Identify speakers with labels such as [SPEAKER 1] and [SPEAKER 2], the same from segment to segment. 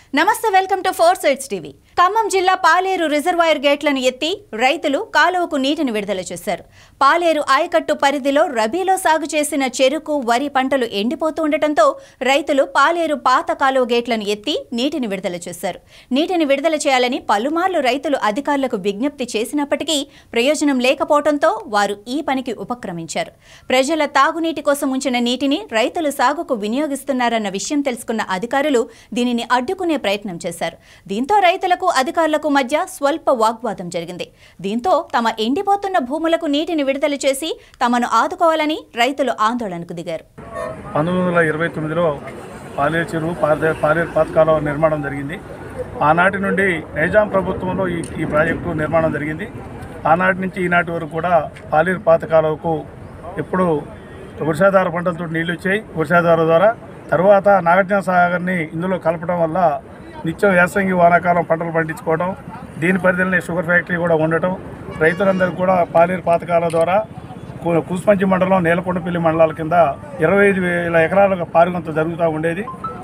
[SPEAKER 1] నమస్తే welcome to four sides TV Khammam జిల్లా Paleru reservoir గేట్లను ఎత్తి రైతులు కాలువకు నీటిని విడుదల చేశారు పాలేరు ఆయకట్టు పరిధిలో రబీలో సాగు చేసిన చెరుకు వరి పంటలు ఎండిపోతూ ఉండటంతో రైతులు పాలేరు పాత కాలువ గేట్లను ఎత్తి నీటిని విడుదల చేశారు నీటిని విడుదల చేయాలని పలుమార్లు రైతులు అధికారులకు విజ్ఞప్తి చేసినప్పటికీ ప్రయోజనం లేకపోవడంతో వారు ఈ పనికి ఉపక్రమించారు ప్రజల తాగునీటి కోసం ఉంచిన నీటిని రైతులు సాగుకు వినియోగిస్తున్నారన్న విషయం తెలుసుకున్న అధికారులు దీనిని అడ్డుకునే ప్రయత్నం చేశారు దీంతో రైతులకు అధికారులకు మధ్య స్వల్ప వాగ్వాదం జరిగింది దీంతో తమ ఎండిపోతున్న భూములకు నీటిని విడుదల చేసి తమను ఆదుకోవాలని రైతులు ఆందోళనకు దిగారు
[SPEAKER 2] పంతొమ్మిది వందల ఇరవై తొమ్మిదిలో పాలేరు చెరువు పాదే పాలేరు పాతకాలం నిర్మాణం జరిగింది ఆనాటి నుండి నైజాం ప్రభుత్వంలో ఈ ఈ ప్రాజెక్టు నిర్మాణం జరిగింది ఆనాటి నుంచి ఈనాటి వరకు కూడా పాలేరు పాతకాలువకు ఎప్పుడు వర్షాధార పంటలతో నీళ్లు వచ్చాయి వర్షాధార ద్వారా తర్వాత నాగార్జున సాగర్ని ఇందులో కలపడం వల్ల నిత్యం యాసంగి వానాకాలం పంటలు పండించుకోవడం దీని పరిధిలోనే షుగర్ ఫ్యాక్టరీ కూడా ఉండటం రైతులందరూ కూడా పాలేరు పాతకాల ద్వారా కు- కూసుమంచి మండలం నేలకొండపల్లి మండలాల కింద ఇరవై ఐదు వేల ఎకరాలుగా పారుగంత జరుగుతూ ఉండేది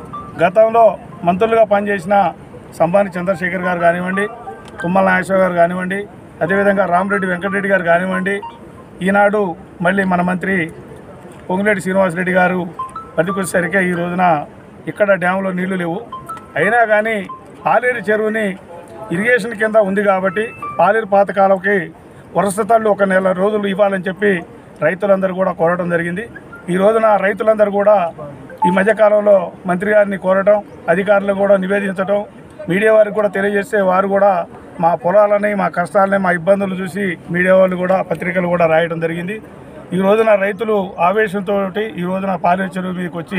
[SPEAKER 2] గతంలో మంత్రులుగా పనిచేసిన సంబాని చంద్రశేఖర్ గారు కానివ్వండి తుమ్మల నాగేశ్వర గారు కానివ్వండి అదేవిధంగా రామరెడ్డి వెంకటరెడ్డి గారు కానివ్వండి ఈనాడు మళ్ళీ మన మంత్రి పొంగిరెడ్డి శ్రీనివాసరెడ్డి గారు బతికొచ్చేసరికి ఈ రోజున ఇక్కడ డ్యాంలో నీళ్లు లేవు అయినా కానీ పాలేరు చెరువుని ఇరిగేషన్ కింద ఉంది కాబట్టి పాలేరు పాతకాలకి వరుసతళ్ళు ఒక నెల రోజులు ఇవ్వాలని చెప్పి రైతులందరూ కూడా కోరడం జరిగింది ఈ రోజున రైతులందరూ కూడా ఈ మధ్యకాలంలో మంత్రి గారిని కోరటం అధికారులు కూడా నివేదించడం మీడియా వారికి కూడా తెలియజేస్తే వారు కూడా మా పొలాలని మా కష్టాలని మా ఇబ్బందులు చూసి మీడియా వాళ్ళు కూడా పత్రికలు కూడా రాయడం జరిగింది ఈ రోజున రైతులు ఆవేశంతో ఈ రోజున పాలేరు చెరువు మీదకి వచ్చి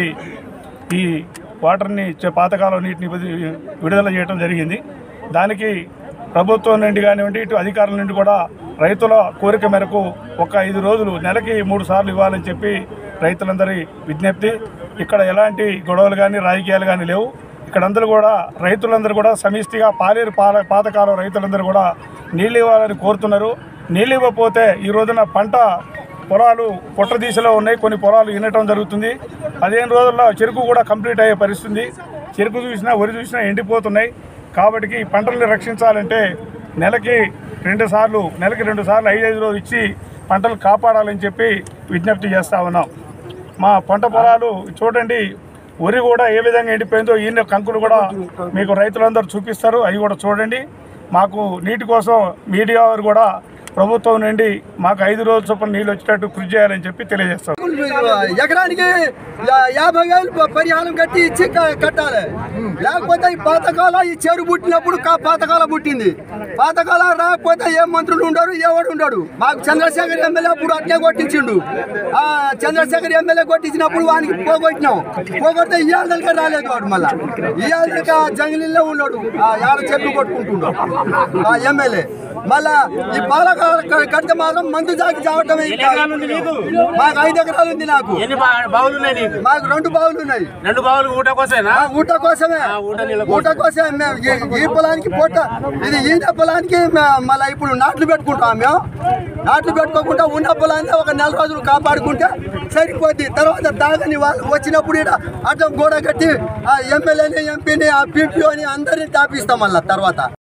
[SPEAKER 2] ఈ వాటర్ని ఇచ్చే పాతకాలం నీటిని విడి- విడుదల చేయడం జరిగింది దానికి ప్రభుత్వం నుండి కానివ్వండి ఇటు అధికారుల నుండి కూడా రైతుల కోరిక మేరకు ఒక ఐదు రోజులు నెలకి మూడు సార్లు ఇవ్వాలని చెప్పి రైతులందరి విజ్ఞప్తి ఇక్కడ ఎలాంటి గొడవలు కానీ రాజకీయాలు కానీ లేవు ఇక్కడ అందరూ కూడా రైతులందరూ కూడా సమిష్టిగా పాలేరు పాల పాతకాలం రైతులందరూ కూడా నీళ్ళు ఇవ్వాలని కోరుతున్నారు నీళ్ళు ఇవ్వకపోతే ఈ రోజున పంట పొలాలు పొట్ట దిశలో ఉన్నాయి కొన్ని పొలాలు వినటం జరుగుతుంది పదిహేను రోజుల్లో చెరుకు కూడా కంప్లీట్ అయ్యే పరిస్థితి చెరుకు చూసినా వరి చూసినా ఎండిపోతున్నాయి కాబట్టి ఈ పంటల్ని రక్షించాలంటే నెలకి రెండు సార్లు నెలకి రెండు సార్లు ఐదు ఐదు రోజులు ఇచ్చి పంటలు కాపాడాలని చెప్పి విజ్ఞప్తి చేస్తా ఉన్నాం మా పంట పొలాలు చూడండి వరి కూడా ఏ విధంగా ఎండిపోయిందో ఈయన కంకులు కూడా మీకు రైతులందరూ చూపిస్తారు అవి కూడా చూడండి మాకు నీటి కోసం మీడియా వారు కూడా ప్రభుత్వం నుండి మాకు ఐదు రోజుల చొప్పున నీళ్ళు వచ్చేటట్టు కృషి చేయాలని చెప్పి తెలియజేస్తారు
[SPEAKER 3] ఎకరానికి యా- యాభై వేలు ప- పరిహారం కట్టి ఇచ్చి క- కట్టాలి లేకపోతే ఈ పాతకాల ఈ చెరు పుట్టినప్పుడు కా- పాతకాల పుట్టింది పాతకాల రాకపోతే ఏ మంత్రులు ఉండరు ఎవడు ఉండడు మాకు చంద్రశేఖర్ ఎమ్మెల్యే అప్పుడు అట్నే కొట్టించిండు ఆ చంద్రశేఖర్ ఎమ్మెల్యే కొట్టించినప్పుడు వానికి పోగొట్టినాం పోగొడితే ఇవాళ దగ్గర రాలేదు వాడు మళ్ళా ఇవాళ దగ్గర జంగిలీలో ఉన్నాడు ఆ యాడ చెట్లు కొట్టుకుంటుండు ఆ ఎమ్మెల్యే మళ్ళా ఈ పాలకాల కడితే మాత్రం మందు జాకి చావటమే ఇంకా. మాకు ఐదు ఎకరాలు ఉంది నాకు
[SPEAKER 4] ఎన్ని బా- బావులు ఉన్నాయి నీకు
[SPEAKER 3] మాకు రెండు బావులు ఉన్నాయి
[SPEAKER 4] రెండు బావులు ఊట కోసేనా
[SPEAKER 3] ఆ ఊట కోసమే ఊట కోసమే మేము ఈ- ఈ పొలానికి పొట్ట ఇది ఈత పొలానికి మే- మళ్ళీ ఇప్పుడు నాట్లు పెట్టుకుంటాం మేము నాట్లు పెట్టుకోకుండా ఉన్న పొలాన్ని ఒక నెల రోజులు కాపాడుకుంటే సరిపోద్ది తర్వాత తాగని వాళ్ళు వచ్చినప్పుడు ఈడ అడ్డం గోడ కట్టి ఆ ఎమ్మెల్యేని ఎంపీని ఆ పీపీఓని అందరిని తాపిస్తాం మళ్ళీ తర్వాత